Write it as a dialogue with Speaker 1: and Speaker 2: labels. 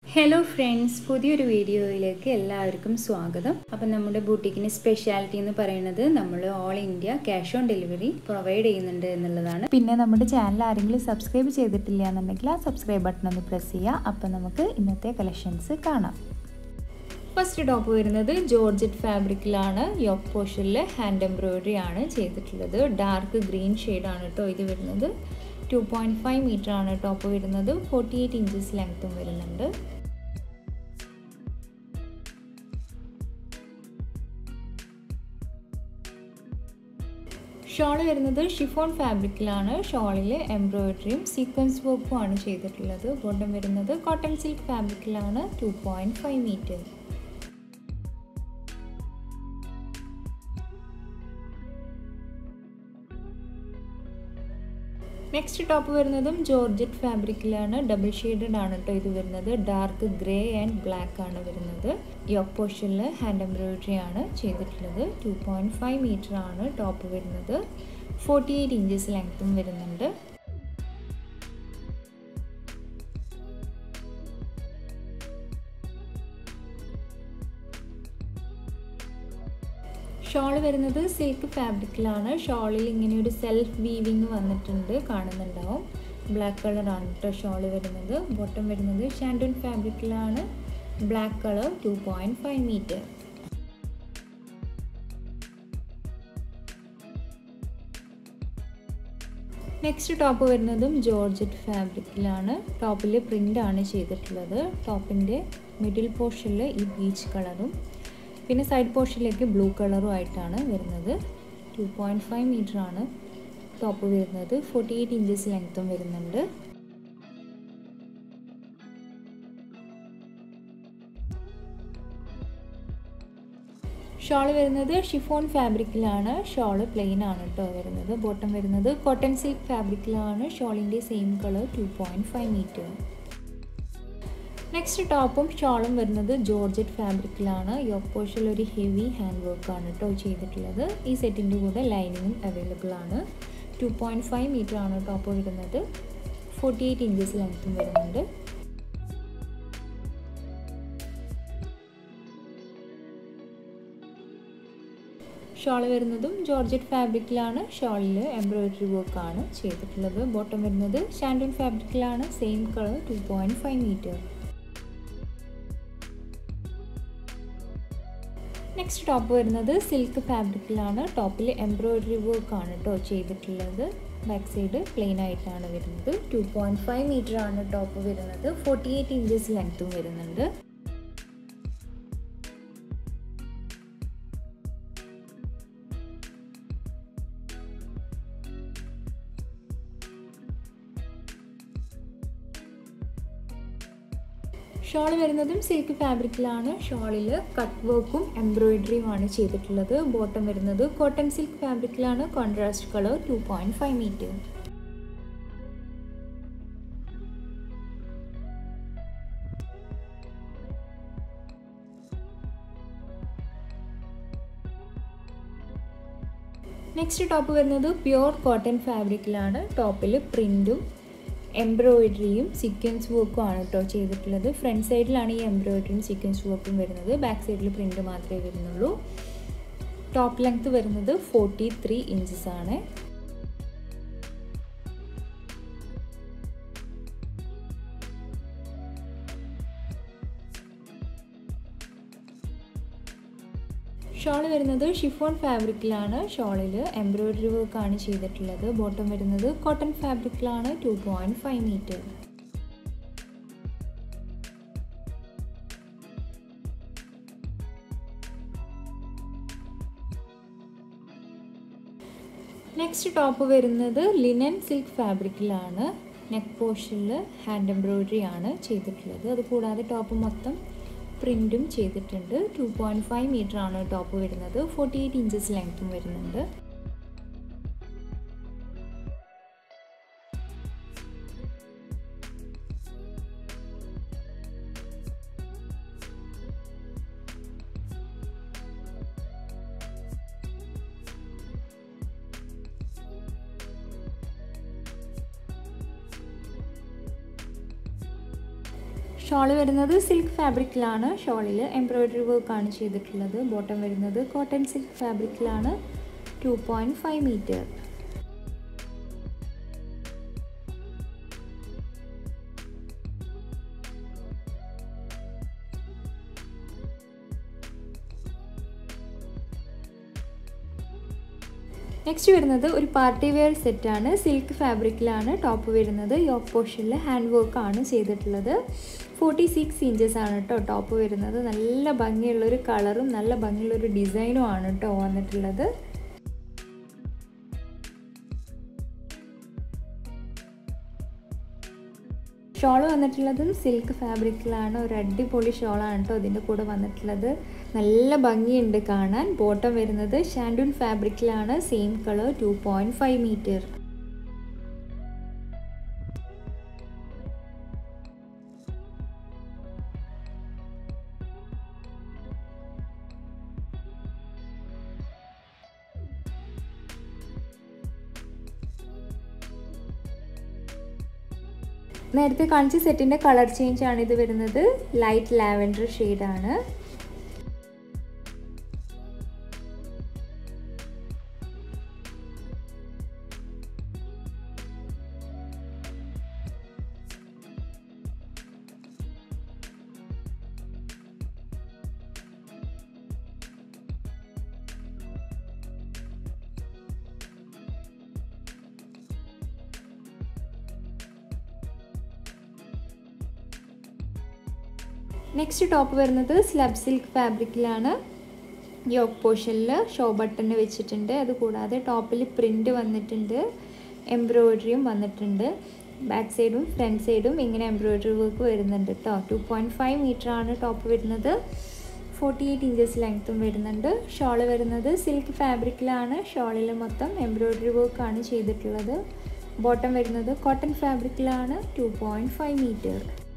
Speaker 1: hello friends പുതിയൊരു വീഡിയോയിലേക്ക് എല്ലാവർക്കും സ്വാഗതം അപ്പം നമ്മുടെ ബൂട്ടിക്കിന് സ്പെഷ്യാലിറ്റി എന്ന് പറയുന്നത് നമ്മൾ all India cash on delivery provide ചെയ്യുന്നുണ്ട് എന്നുള്ളതാണ്
Speaker 2: പിന്നെ നമ്മുടെ ചാനൽ ആരെങ്കിലും സബ്സ്ക്രൈബ് ചെയ്തിട്ടില്ല എന്നുണ്ടെങ്കിൽ ആ സബ്സ്ക്രൈബ് ബട്ടൺ ഒന്ന് പ്രസ് ചെയ്യുക അപ്പം നമുക്ക് ഇന്നത്തെ കളക്ഷൻസ് കാണാം
Speaker 1: ഫസ്റ്റ് ടോപ്പ് വരുന്നത് ജോർജറ്റ് ഫാബ്രിക്കിലാണ് യോക്ക് പോർഷനിൽ ഹാൻഡ് എംബ്രോയിഡറി ആണ് ചെയ്തിട്ടുള്ളത് ഡാർക്ക് ഗ്രീൻ ഷെയ്ഡാണ് കേട്ടോ ഇത് വരുന്നത് ടു പോയിൻറ്റ് ഫൈവ് മീറ്റർ ആണ് ടോപ്പ് വരുന്നത് ഫോർട്ടി എയ്റ്റ് ഇഞ്ചസ് ലെങ്ത്തും വരുന്നുണ്ട് ഷോൾ വരുന്നത് ഷിഫോൺ ഫാബ്രിക്കിലാണ് ഷോളിൽ എംബ്രോയിഡറിയും സീക്വൻസ് വർക്കും ആണ് ചെയ്തിട്ടുള്ളത് ബോട്ടം വരുന്നത് കോട്ടൺ സിൽക്ക് ഫാബ്രിക്കിലാണ് two point five metre next top വരുന്നതും ജോർജറ്റ് ഫാബ്രിക്കിലാണ് ഡബിൾ ഷെയ്ഡഡ് ആണ് കേട്ടോ ഇത് വരുന്നത് ഡാർക്ക് ഗ്രേ ആൻഡ് ബ്ലാക്ക് ആണ് വരുന്നത് യോക്ക് പോർഷനിൽ ഹാൻഡ് എംബ്രോയിഡറി ആണ് ചെയ്തിട്ടുള്ളത് ടു പോയിൻറ്റ് ഫൈവ് മീറ്റർ ആണ് ടോപ്പ് വരുന്നത് ഫോർട്ടി എയ്റ്റ് ഇഞ്ചസ് ലെങ്ത്തും വരുന്നുണ്ട് ഷോൾ വരുന്നത് സിൽക്ക് ഫാബ്രിക്കിലാണ് ഷോളിൽ ഇങ്ങനെ ഒരു സെൽഫ് വീവിങ് വന്നിട്ടുണ്ട് കാണുന്നുണ്ടാവും ബ്ലാക്ക് കളറാണ് കേട്ടോ ഷോൾ വരുന്നത് ബോട്ടം വരുന്നത് ഷാൻഡൂൺ ഫാബ്രിക്കിലാണ് black colour two point five metre next top വരുന്നതും ജോർജറ്റ് ഫാബ്രിക്കിലാണ് ടോപ്പിൽ പ്രിൻ്റ് ആണ് ചെയ്തിട്ടുള്ളത് ടോപ്പിൻ്റെ മിഡിൽ പോർഷനിൽ ഈ ബീച്ച് കളറും പിന്നെ സൈഡ് പോർഷനിലേക്ക് ബ്ലൂ കളറും ആയിട്ടാണ് വരുന്നത് ടു പോയിൻറ്റ് ഫൈവ് മീറ്റർ ആണ് ടോപ്പ് വരുന്നത് ഫോർട്ടി എയ്റ്റ് ഇഞ്ചസ് ലെങ്ത്തും വരുന്നുണ്ട് ഷോൾ വരുന്നത് ഷിഫോൺ ഫാബ്രിക്കിലാണ് ഷോൾ പ്ലെയിൻ ആണ് കേട്ടോ വരുന്നത് ബോട്ടം വരുന്നത് കോട്ടൺ സിൽക്ക് ഫാബ്രിക്കിലാണ് ഷോളിൻ്റെ same colour two point five metre next ടോപ്പും ഷോളും വരുന്നത് ജോർജറ്റ് ഫാബ്രിക്കിലാണ് യോക്ക് പോർഷനിൽ ഒരു ഹെവി ഹാൻഡ് വർക്കാണ് കേട്ടോ ചെയ്തിട്ടുള്ളത് ഈ സെറ്റിൻ്റെ കൂടെ ലൈനിങ്ങും അവൈലബിൾ ആണ് ടു പോയിൻറ്റ് ഫൈവ് മീറ്റർ ആണ് ടോപ്പ് വരുന്നത് ഫോർട്ടി എയ്റ്റ് ഇഞ്ചസ് ലെങ്ത്തും വരുന്നുണ്ട് ഷോൾ വരുന്നതും ജോർജറ്റ് ഫാബ്രിക്കിലാണ് ഷോളിൽ എംബ്രോയിഡറി വർക്കാണ് ചെയ്തിട്ടുള്ളത് ബോട്ടം വരുന്നത് ഷാൻഡൂൺ ഫാബ്രിക്കിലാണ് same colour two point five metre next top വരുന്നത് സിൽക്ക് ഫാബ്രിക്കിലാണ് ടോപ്പിൽ എംബ്രോയിഡറി വർക്ക് ആണ് കേട്ടോ ചെയ്തിട്ടുള്ളത് ബാക്ക് സൈഡ് പ്ലെയിൻ ആയിട്ടാണ് വരുന്നത് ടു പോയിൻറ്റ് ഫൈവ് മീറ്റർ ആണ് ടോപ്പ് വരുന്നത് ഫോർട്ടി എയ്റ്റ് ഇഞ്ചസ് ലെങ്ത്തും വരുന്നുണ്ട് ഷോൾ വരുന്നതും സിൽക്ക് ഫാബ്രിക്കിലാണ് ഷോളിൽ കട്ട് വർക്കും എംബ്രോയിഡറിയുമാണ് ചെയ്തിട്ടുള്ളത് ബോട്ടം വരുന്നത് കോട്ടൺ സിൽക്ക് ഫാബ്രിക്കിലാണ് contrast colour two point five metre next top വരുന്നത് പ്യുവർ കോട്ടൺ ഫാബ്രിക്കിലാണ് ടോപ്പിൽ പ്രിൻറ്റും എംബ്രോയിഡറിയും സീക്വൻസ് വർക്കും ആണ് കേട്ടോ ചെയ്തിട്ടുള്ളത് ഫ്രണ്ട് സൈഡിലാണ് ഈ എംബ്രോയിഡറിയും സീക്വൻസ് വർക്കും വരുന്നത് ബാക്ക് സൈഡിൽ പ്രിൻ്റ് മാത്രമേ വരുന്നുള്ളൂ ടോപ്പ് ലെങ്ത് വരുന്നത് ഫോർട്ടി ത്രീ ഇഞ്ചസ് ആണ് ഷോൾ വരുന്നത് ഷിഫോൺ ഫാബ്രിക്കിലാണ് ഷോളിൽ എംബ്രോയിഡറി വർക്കാണ് ചെയ്തിട്ടുള്ളത് ബോട്ടം വരുന്നത് കോട്ടൺ ഫാബ്രിക്കിലാണ് two point five metre next top വരുന്നത് ലിനൻ സിൽക്ക് ഫാബ്രിക്കിലാണ് നെക്ക് പോർഷനിൽ ഹാൻഡ് എംബ്രോയിഡറി ആണ് ചെയ്തിട്ടുള്ളത് അതുകൂടാതെ ടോപ്പ് മൊത്തം പ്രിൻറ്റും ചെയ്തിട്ടുണ്ട് ടു പോയിൻറ്റ് ഫൈവ് മീറ്റർ ആണ് ടോപ്പ് വരുന്നത് ഫോർട്ടി എയ്റ്റ് ഇഞ്ചസ് ലെങ്ത്തും വരുന്നുണ്ട് ഷോൾ വരുന്നത് സിൽക്ക് ഫാബ്രിക്കിലാണ് ഷോളിൽ എംബ്രോയ്ഡറി വർക്കാണ് ചെയ്തിട്ടുള്ളത് ബോട്ടം വരുന്നത് കോട്ടൺ സിൽക്ക് ഫാബ്രിക്കിലാണ് two point five metre next വരുന്നത് ഒരു പാർട്ടി വെയർ സെറ്റാണ് സിൽക്ക് ഫാബ്രിക്കിലാണ് ടോപ്പ് വരുന്നത് യോക്ക് പോർഷനിൽ ഹാൻഡ് വർക്ക് ആണ് ചെയ്തിട്ടുള്ളത് ഫോർട്ടി സിക്സ് ഇഞ്ചസ് ആണ് കേട്ടോ ടോപ്പ് വരുന്നത് നല്ല ഭംഗിയുള്ളൊരു കളറും നല്ല ഭംഗിയുള്ളൊരു ഡിസൈനും ആണ് കേട്ടോ വന്നിട്ടുള്ളത് ഷോൾ വന്നിട്ടുള്ളതും സിൽക്ക് ഫാബ്രിക്കിലാണ് ഒരു അടിപൊളി ഷോളാണ് കേട്ടോ ഇതിൻ്റെ കൂടെ വന്നിട്ടുള്ളത് നല്ല ഭംഗിയുണ്ട് കാണാൻ ബോട്ടം വരുന്നത് ഷാൻഡൂൺ ഫാബ്രിക്കിലാണ് same colour two point five metre നേരത്തെ കാണിച്ച സെറ്റിൻ്റെ കളർ ചേഞ്ച് ആണ് ഇത് വരുന്നത് ലൈറ്റ് ലാവൻഡർ ഷെയ്ഡാണ് നെക്സ്റ്റ് ടോപ്പ് വരുന്നത് സ്ലബ് സിൽക്ക് ഫാബ്രിക്കിലാണ് യോക്ക് പോർഷനിൽ ഷോ ബട്ടൺ വെച്ചിട്ടുണ്ട് അതുകൂടാതെ ടോപ്പിൽ പ്രിൻ്റ് വന്നിട്ടുണ്ട് എംബ്രോയ്ഡറിയും വന്നിട്ടുണ്ട് ബാക്ക് സൈഡും ഫ്രണ്ട് സൈഡും ഇങ്ങനെ എംബ്രോയ്ഡറി വർക്ക് വരുന്നുണ്ട് കേട്ടോ ടു പോയിൻറ്റ് ഫൈവ് മീറ്റർ ആണ് ടോപ്പ് വരുന്നത് ഫോർട്ടി എയ്റ്റ് ഇഞ്ചസ് ലെങ്ത്തും വരുന്നുണ്ട് ഷോൾ വരുന്നത് സിൽക്ക് ഫാബ്രിക്കിലാണ് ഷോളിൽ മൊത്തം എംബ്രോയ്ഡറി വർക്കാണ് ചെയ്തിട്ടുള്ളത് ബോട്ടം വരുന്നത് കോട്ടൺ ഫാബ്രിക്കിലാണ് ടു പോയിൻറ്റ് ഫൈവ് മീറ്റർ